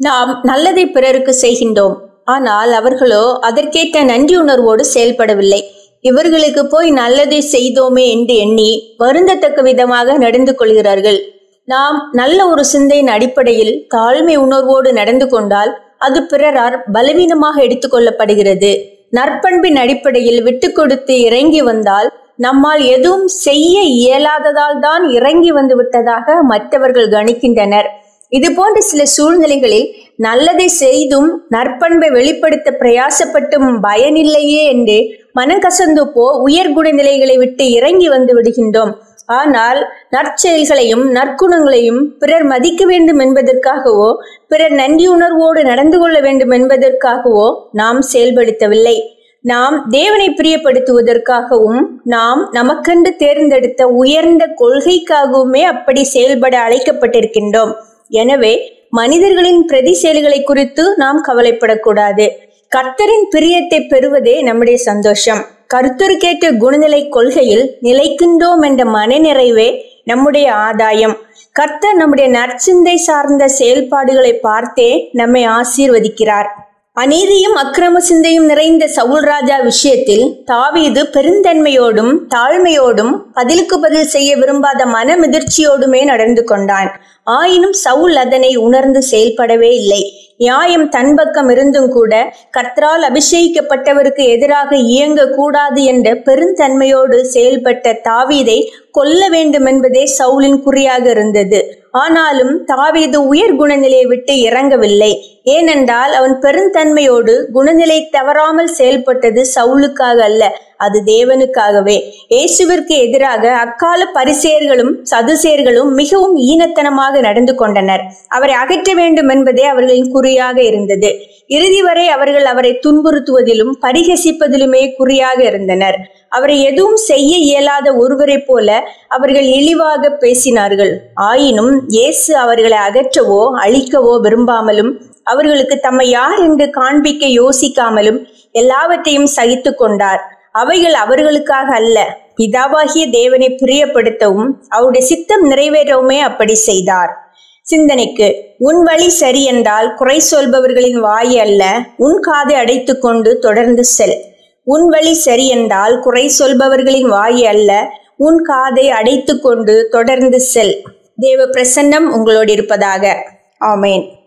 நாம் நல்லதை பிறருக்கு செய்கின்றோம் ஆனால் அவர்களோ அதற்கேற்ற நன்றி உணர்வோடு செயல்படவில்லை இவர்களுக்கு போய் நல்லதை செய்தோமே என்று எண்ணி வருந்தத்தக்க விதமாக நடந்து கொள்கிறார்கள் நாம் நல்ல ஒரு சிந்தையின் அடிப்படையில் தாழ்மை உணர்வோடு நடந்து கொண்டால் அது பிறரால் பலவீனமாக எடுத்துக்கொள்ளப்படுகிறது நற்பண்பின் அடிப்படையில் விட்டு கொடுத்து இறங்கி வந்தால் நம்மால் எதுவும் செய்ய இயலாததால் தான் இறங்கி வந்து விட்டதாக மற்றவர்கள் கணிக்கின்றனர் இது போன்ற சில சூழ்நிலைகளில் நல்லதை செய்தும் நற்பண்பை வெளிப்படுத்த பிரயாசப்பட்டும் பயனில்லையே என்று மனங்கசந்து போ உயர் குணநிலைகளை விட்டு இறங்கி வந்து விடுகின்றோம் ஆனால் நற்செயல்களையும் நற்குணங்களையும் பிறர் மதிக்க வேண்டும் என்பதற்காகவோ பிறர் நன்றியுணர்வோடு நடந்து கொள்ள வேண்டும் என்பதற்காகவோ நாம் செயல்படுத்தவில்லை நாம் தேவனை பிரியப்படுத்துவதற்காகவும் நாம் நமக்கென்று தேர்ந்தெடுத்த உயர்ந்த கொள்கைக்காகவுமே அப்படி செயல்பட அழைக்கப்பட்டிருக்கின்றோம் எனவே மனிதர்களின் பிரதி செயல்களை குறித்து நாம் கவலைப்படக்கூடாது கர்த்தரின் பிரியத்தை பெறுவதே நம்முடைய சந்தோஷம் கருத்தருக்கேற்ற குணநிலை கொள்கையில் நிலைக்கின்றோம் என்ற மனநிறைவே நம்முடைய ஆதாயம் கர்த்தர் நம்முடைய நற்சிந்தை சார்ந்த செயல்பாடுகளை பார்த்தே நம்மை ஆசீர்வதிக்கிறார் அநீதியும் அக்கிரம சிந்தையும் நிறைந்த சவுல் ராஜா விஷயத்தில் தாவீது பெருந்தன்மையோடும் தாழ்மையோடும் பதிலுக்கு பதில் செய்ய விரும்பாத மனமிதிர்ச்சியோடுமே நடந்து கொண்டான் ஆயினும் சவுல் அதனை உணர்ந்து செயல்படவே இல்லை நியாயம் தன் பக்கம் இருந்தும் கூட கர்த்தரால் அபிஷேகிக்கப்பட்டவருக்கு எதிராக இயங்க கூடாது என்ற பெருந்தன்மையோடு செயல்பட்ட தாவீதை கொல்ல வேண்டும் என்பதே சவுலின் குறியாக இருந்தது ஆனாலும் தாவீது உயர் குணநிலையை விட்டு இறங்கவில்லை ஏனென்றால் அவன் பெருந்தன்மையோடு குணநிலை தவறாமல் செயல்பட்டது சவுலுக்காக அல்ல அது தேவனுக்காகவே இயேசுவிற்கு எதிராக அக்கால பரிசேர்களும் சதுசேர்களும் மிகவும் ஈனத்தனமாக நடந்து கொண்டனர் அவரை அகற்ற வேண்டும் என்பதே அவர்களின் குறியாக இருந்தது இறுதி வரை அவர்கள் அவரை துன்புறுத்துவதிலும் பரிகசிப்பதிலுமே குறியாக இருந்தனர் அவரை எதுவும் செய்ய இயலாத ஒருவரை போல அவர்கள் இழிவாக பேசினார்கள் ஆயினும் இயேசு அவர்களை அகற்றவோ அழிக்கவோ விரும்பாமலும் அவர்களுக்கு தம்மை யார் என்று காண்பிக்க யோசிக்காமலும் எல்லாவற்றையும் சகித்து கொண்டார் அவைகள் அவர்களுக்காக அல்ல பிதாவாகிய தேவனை பிரியப்படுத்தவும் அவருடைய சித்தம் நிறைவேறவுமே அப்படி செய்தார் சிந்தனைக்கு உன் வழி சரி என்றால் குறை சொல்பவர்களின் வாய் அல்ல உன் காதை அடைத்து கொண்டு தொடர்ந்து செல் உன் வழி சரி என்றால் குறை சொல்பவர்களின் வாய் அல்ல உன் காதை அடைத்து கொண்டு தொடர்ந்து செல் தேவ பிரசன்னம் உங்களோடு இருப்பதாக ஆமேன்